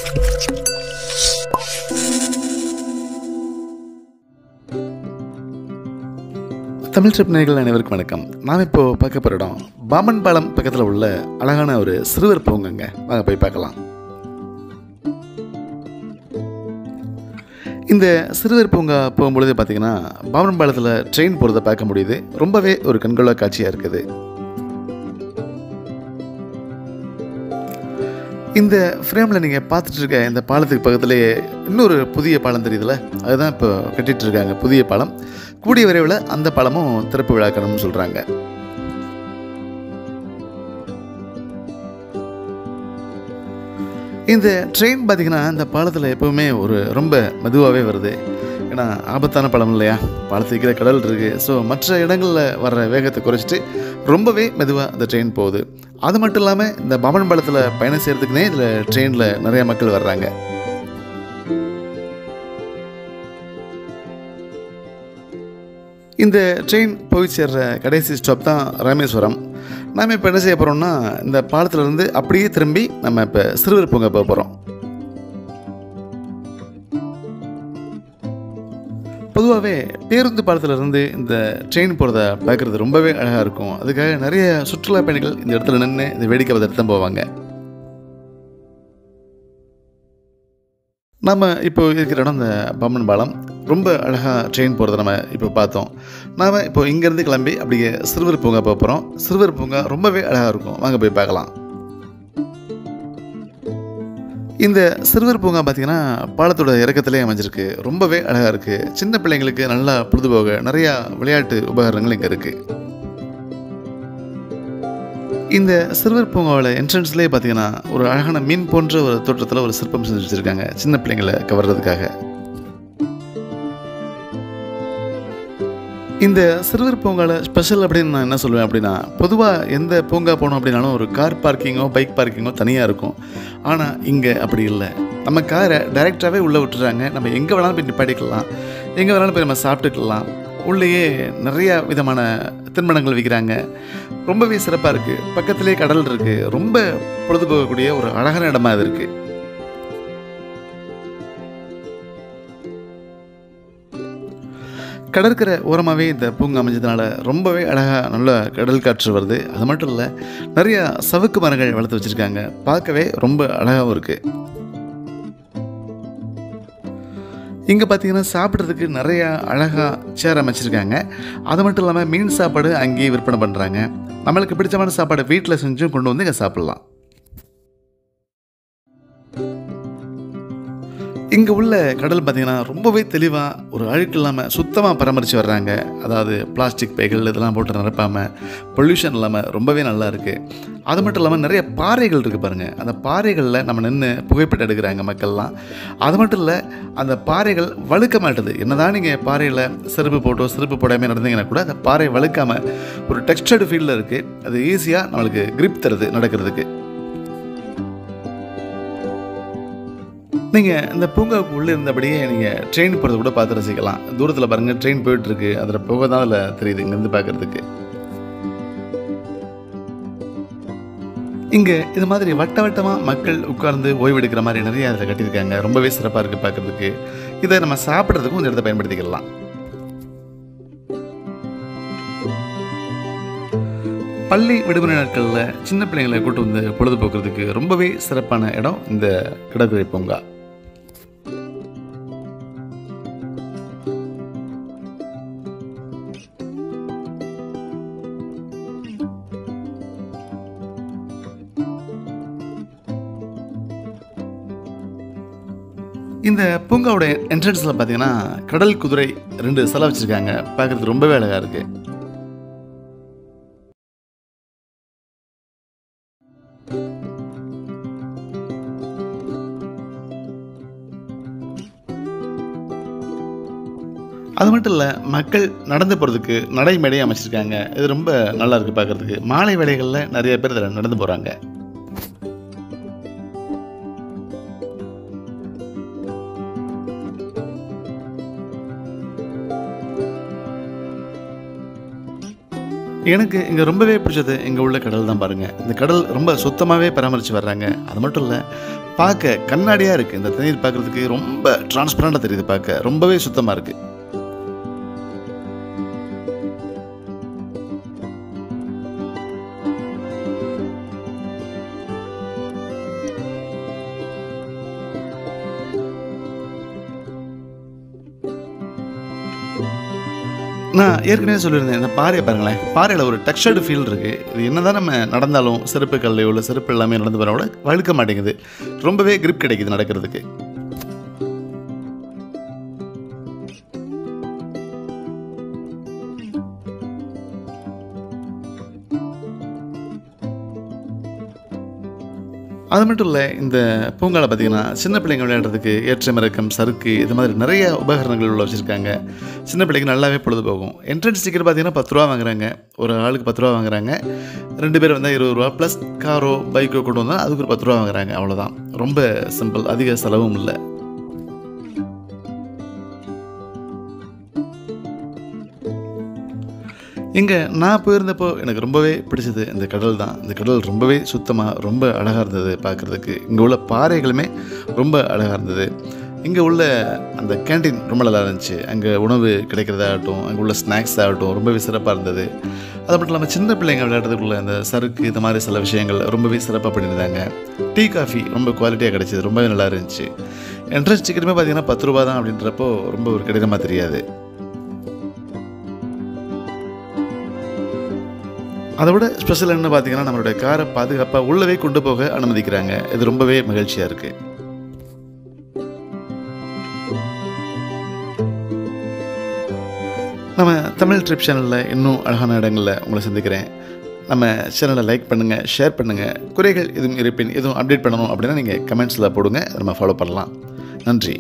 Tamil trip நேர்கள் அனைவருக்கும் வணக்கம் நாம் இப்போ பார்க்க போகிற இடம் பாமன் பாலம் பக்கத்தில் உள்ள அழகான ஒரு சிறுவர் பூங்கங்க வாங்க போய் பார்க்கலாம் இந்த சிறுவர் பூங்கா போகும்பொழுது பார்த்தீங்கன்னா பாமன் பாலத்தில் ட்ரெயின் போகிறத பார்க்க முடியுது ரொம்பவே ஒரு கண்கொள்ளா காட்சியாக இருக்குது இந்த ஃப்ரேமில் நீங்கள் பார்த்துட்டு இருக்க இந்த பாலத்துக்கு பக்கத்துலேயே இன்னொரு புதிய பாலம் தெரியுதுல்ல அதுதான் இப்போ கட்டிட்டு இருக்காங்க புதிய பாலம் கூடிய விரைவில் அந்த பாலமும் திறப்பு விழாக்கணும்னு சொல்கிறாங்க இந்த ட்ரெயின் பார்த்தீங்கன்னா இந்த பாலத்தில் எப்போவுமே ஒரு ரொம்ப மெதுவாகவே வருது ஏன்னா ஆபத்தான பாலம் இல்லையா பாலத்துக்கு கீழே கடல் இருக்குது ஸோ மற்ற இடங்களில் வர்ற வேகத்தை குறைச்சிட்டு ரொம்பவே மெதுவாக இந்த ட்ரெயின் போகுது அது மட்டும் இல்லாமல் இந்த பவன் பாலத்தில் பயணம் செய்கிறதுக்குனே இதில் ட்ரெயினில் நிறைய மக்கள் வர்றாங்க இந்த ட்ரெயின் போய் சேர்ற கடைசி ஸ்டாப் தான் ராமேஸ்வரம் நாம் இப்போ என்ன செய்ய போகிறோம்னா இந்த பாலத்திலேருந்து அப்படியே திரும்பி நம்ம இப்போ சிறுவர் பூங்கா போக போகிறோம் பொதுவாகவே பேருந்து பாலத்திலிருந்து இந்த ட்ரெயின் போகிறத பார்க்குறது ரொம்பவே அழகாக இருக்கும் அதுக்காக நிறைய சுற்றுலா பயணிகள் இந்த இடத்துல நின்று இந்த வேடிக்கை பார்த்துட்டு தான் போவாங்க நம்ம இப்போ இருக்கிற இடம் இந்த பம்மன் பாலம் ரொம்ப அழகாக ட்ரெயின் போகிறத நம்ம இப்போ பார்த்தோம் நாம் இப்போ இங்கேருந்து கிளம்பி அப்படியே சிறுவர் பூங்கா போக போகிறோம் சிறுவர் பூங்கா ரொம்பவே அழகாக இருக்கும் வாங்க போய் பார்க்கலாம் இந்த சிறுவர் பூங்கா பார்த்தீங்கன்னா பாலத்தோட இறக்கத்திலே அமைஞ்சிருக்கு ரொம்பவே அழகாக இருக்குது சின்ன பிள்ளைங்களுக்கு நல்லா பொழுதுபோக நிறையா விளையாட்டு உபகரணங்கள் இங்கே இருக்குது இந்த சிறுவர் பூங்காவோட என்ட்ரன்ஸ்லேயே பார்த்தீங்கன்னா ஒரு அழகான மீன் போன்ற ஒரு தோற்றத்தில் ஒரு சிற்பம் செஞ்சு வச்சுருக்காங்க சின்ன பிள்ளைங்களை கவர்றதுக்காக இந்த சிறுவர் பூங்காவில் ஸ்பெஷல் அப்படின்னு நான் என்ன சொல்லுவேன் அப்படின்னா பொதுவாக எந்த பூங்கா போனோம் அப்படின்னாலும் ஒரு கார் பார்க்கிங்கோ பைக் பார்க்கிங்கோ தனியாக இருக்கும் ஆனால் இங்கே அப்படி இல்லை நம்ம காரை டைரெக்டாகவே உள்ளே விட்டுறாங்க நம்ம எங்கே வேணாலும் போய் நிப்பாட்டிக்கலாம் எங்கே வேணாலும் போய் நம்ம சாப்பிட்டுக்கலாம் உள்ளேயே நிறையா விதமான தின்பண்டங்கள் விற்கிறாங்க ரொம்பவே சிறப்பாக இருக்குது பக்கத்துலேயே கடல் இருக்குது ரொம்ப பொழுதுபோகக்கூடிய ஒரு அழகான இடமா இது இருக்குது கடற்கரை ஓரமாகவே இந்த பூங்கா அமைஞ்சதுனால ரொம்பவே அழகாக நல்ல கடல் காற்று வருது அது மட்டும் இல்லை நிறையா சவுக்கு மரங்கள் வளர்த்து வச்சுருக்காங்க பார்க்கவே ரொம்ப அழகாகவும் இருக்குது இங்கே பார்த்தீங்கன்னா சாப்பிட்றதுக்கு நிறையா அழகாக சேர் அமைச்சிருக்காங்க அது மட்டும் இல்லாமல் மீன் சாப்பாடு அங்கேயே விற்பனை பண்ணுறாங்க நம்மளுக்கு பிடிச்சமான சாப்பாடு வீட்டில் செஞ்சும் கொண்டு வந்து இங்கே சாப்பிட்லாம் இங்கே உள்ள கடல் பார்த்திங்கன்னா ரொம்பவே தெளிவாக ஒரு அழுக்கு இல்லாமல் சுத்தமாக பராமரித்து வர்றாங்க அதாவது பிளாஸ்டிக் பைகள் இதெல்லாம் போட்டு நிரப்பாமல் பொல்யூஷன் இல்லாமல் ரொம்பவே நல்லா இருக்குது அது மட்டும் இல்லாமல் நிறைய பாறைகள் இருக்குது பாருங்கள் அந்த பாறைகளில் நம்ம நின்று புகைப்படம் எடுக்கிறாங்க மக்கள்லாம் அது மட்டும் இல்லை அந்த பாறைகள் வழுக்க மாட்டுது என்னதான் நீங்கள் பாறையில் செருப்பு போட்டோ செருப்பு போடாமல் நடந்தீங்கன்னா கூட அந்த பாறை வழுக்காமல் ஒரு டெக்ஸ்டர்டு ஃபீல்டில் இருக்குது அது ஈஸியாக நம்மளுக்கு கிரிப் தருது நடக்கிறதுக்கு நீங்கள் இந்த பூங்காவுக்கு உள்ளே இருந்தபடியே நீங்கள் ட்ரெயின் போகிறத கூட பார்த்து ரசிக்கலாம் தூரத்தில் பாருங்கள் ட்ரெயின் போயிட்டுருக்கு அதில் போக தான் அதில் தெரியுது இங்கேருந்து பார்க்குறதுக்கு இங்கே இது மாதிரி வட்ட வட்டமாக மக்கள் உட்கார்ந்து ஓய்வெடுக்கிற மாதிரி நிறைய அதில் கட்டியிருக்காங்க ரொம்பவே சிறப்பாக இருக்குது பார்க்குறதுக்கு இதை நம்ம சாப்பிட்றதுக்கும் இந்த இடத்த பயன்படுத்திக்கலாம் பள்ளி விடுமுறை நாட்களில் சின்ன பிள்ளைங்களை கூட்டு வந்து பொழுதுபோக்குறதுக்கு ரொம்பவே சிறப்பான இடம் இந்த கடற்கரை பூங்கா இந்த பூங்காவோட என்ட்ரன்ஸில் பார்த்தீங்கன்னா கடல் குதிரை ரெண்டு சிலை வச்சுருக்காங்க பார்க்குறதுக்கு ரொம்பவே அழகாக இருக்குது அது மட்டும் இல்லை மக்கள் நடந்து போகிறதுக்கு நடைமேடை அமைச்சிருக்காங்க இது ரொம்ப நல்லா இருக்குது பார்க்குறதுக்கு மாலை வேளைகளில் நிறைய பேர் இதில் நடந்து போகிறாங்க எனக்கு இங்கே ரொம்பவே பிடிச்சது இங்கே உள்ள கடல் தான் பாருங்கள் இந்த கடல் ரொம்ப சுத்தமாகவே பராமரித்து வர்றாங்க அது மட்டும் இல்லை பார்க்க கண்ணாடியாக இருக்குது இந்த தண்ணீர் பார்க்குறதுக்கு ரொம்ப டிரான்ஸ்பரண்டாக தெரியுது பார்க்க ரொம்பவே சுத்தமாக இருக்குது நான் ஏற்கனவே சொல்லியிருந்தேன் இந்த பாறையை பாருங்களேன் பாறையில் ஒரு டெக்ஸ்டர்டு ஃபீல் இருக்குது இது என்ன தான் நம்ம நடந்தாலும் செருப்பு கல்லையோ இல்லை செருப்பு எல்லாமே நடந்து வரோட வழுக்க மாட்டேங்குது ரொம்பவே கிரிப் கிடைக்குது நடக்கிறதுக்கு அது மட்டும் இல்லை இந்த பூங்காவில் பார்த்தீங்கன்னா சின்ன பிள்ளைங்க விளையாடுறதுக்கு ஏற்ற இறக்கம் சறுக்கு இது மாதிரி நிறைய உபகரணங்கள் உள்ள வச்சுருக்காங்க சின்ன பிள்ளைக்கு நல்லாவே பொழுது போகும் என்ட்ரன்ஸ் டிக்கெட் பார்த்தீங்கன்னா பத்து ரூபா வாங்குறாங்க ஒரு ஆளுக்கு பத்து ரூபா வாங்குறாங்க ரெண்டு பேர் வந்தால் இருபது ரூபா ப்ளஸ் காரோ பைக்கோ கொண்டு வந்தால் அதுக்கு ஒரு பத்து ரூபா வாங்குறாங்க அவ்வளோதான் ரொம்ப சிம்பிள் அதிக செலவும் இல்லை இங்கே நான் போயிருந்தப்போ எனக்கு ரொம்பவே பிடிச்சது இந்த கடல் தான் இந்த கடல் ரொம்பவே சுத்தமாக ரொம்ப அழகாக இருந்தது பார்க்குறதுக்கு இங்கே உள்ள பாறைகளுமே ரொம்ப அழகாக இருந்தது இங்கே உள்ள அந்த கேண்டீன் ரொம்ப நல்லா இருந்துச்சு அங்கே உணவு கிடைக்கிறதாகட்டும் அங்கே உள்ள ஸ்நாக்ஸ் ஆகட்டும் ரொம்பவே சிறப்பாக இருந்தது அது மட்டும் இல்லாமல் சின்ன பிள்ளைங்க விளையாடுறதுக்குள்ள அந்த சறுக்கு இந்த மாதிரி சில விஷயங்கள் ரொம்பவே சிறப்பாக பண்ணியிருந்தாங்க டீ காஃபி ரொம்ப குவாலிட்டியாக கிடைச்சிது ரொம்பவே நல்லா இருந்துச்சு என்ட்ரன்ஸ் டிக்கெட்டுமே பார்த்தீங்கன்னா பத்து ரூபா தான் அப்படின்றப்போ ரொம்ப ஒரு கடினமாக தெரியாது அதை விட ஸ்பெஷல் என்ன பார்த்தீங்கன்னா நம்மளுடைய காரை பாதுகாப்பாக உள்ளவே கொண்டு போக அனுமதிக்கிறாங்க இது ரொம்பவே மகிழ்ச்சியாக இருக்குது நம்ம தமிழ் ட்ரிப் சேனலில் இன்னும் அழகான இடங்களில் உங்களை சந்திக்கிறேன் நம்ம சேனலை லைக் பண்ணுங்கள் ஷேர் பண்ணுங்கள் குறைகள் எதுவும் இருப்பின் எதுவும் அப்டேட் பண்ணணும் அப்படின்னா நீங்கள் கமெண்ட்ஸில் போடுங்க அதை நம்ம ஃபாலோ பண்ணலாம் நன்றி